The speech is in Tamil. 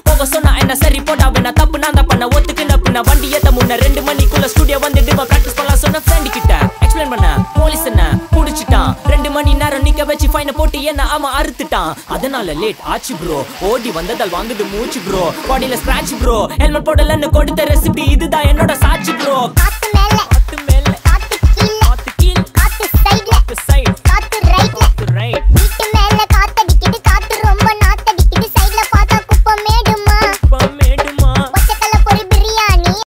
போக சொன்னா என்ன சரி போட்டா வேணா தப்பு நான் தான் பண்ண ஒத்துக்குன பின்ன வண்டி ஏத்த முன்ன ரெண்டு மணிக்குள்ள ஸ்டுடியோ வந்துட்டு பிராக்டிஸ் பண்ணலாம் சொன்ன ஃப்ரெண்ட் கிட்ட எக்ஸ்பிளைன் பண்ண போலீஸ் என்ன புடிச்சிட்டான் ரெண்டு மணி நேரம் நிக்க வச்சு ஃபைனை போட்டு என்ன அவன் அறுத்துட்டான் அதனால லேட் ஆச்சு ப்ரோ ஓடி வந்ததால் வாங்குது மூச்சு ப்ரோ பாடியில ஸ்கிராட்ச் ப்ரோ ஹெல்மெட் போடலன்னு கொடுத்த ரெசிபி இதுதான் என்னோட சாட்சி ப்ரோ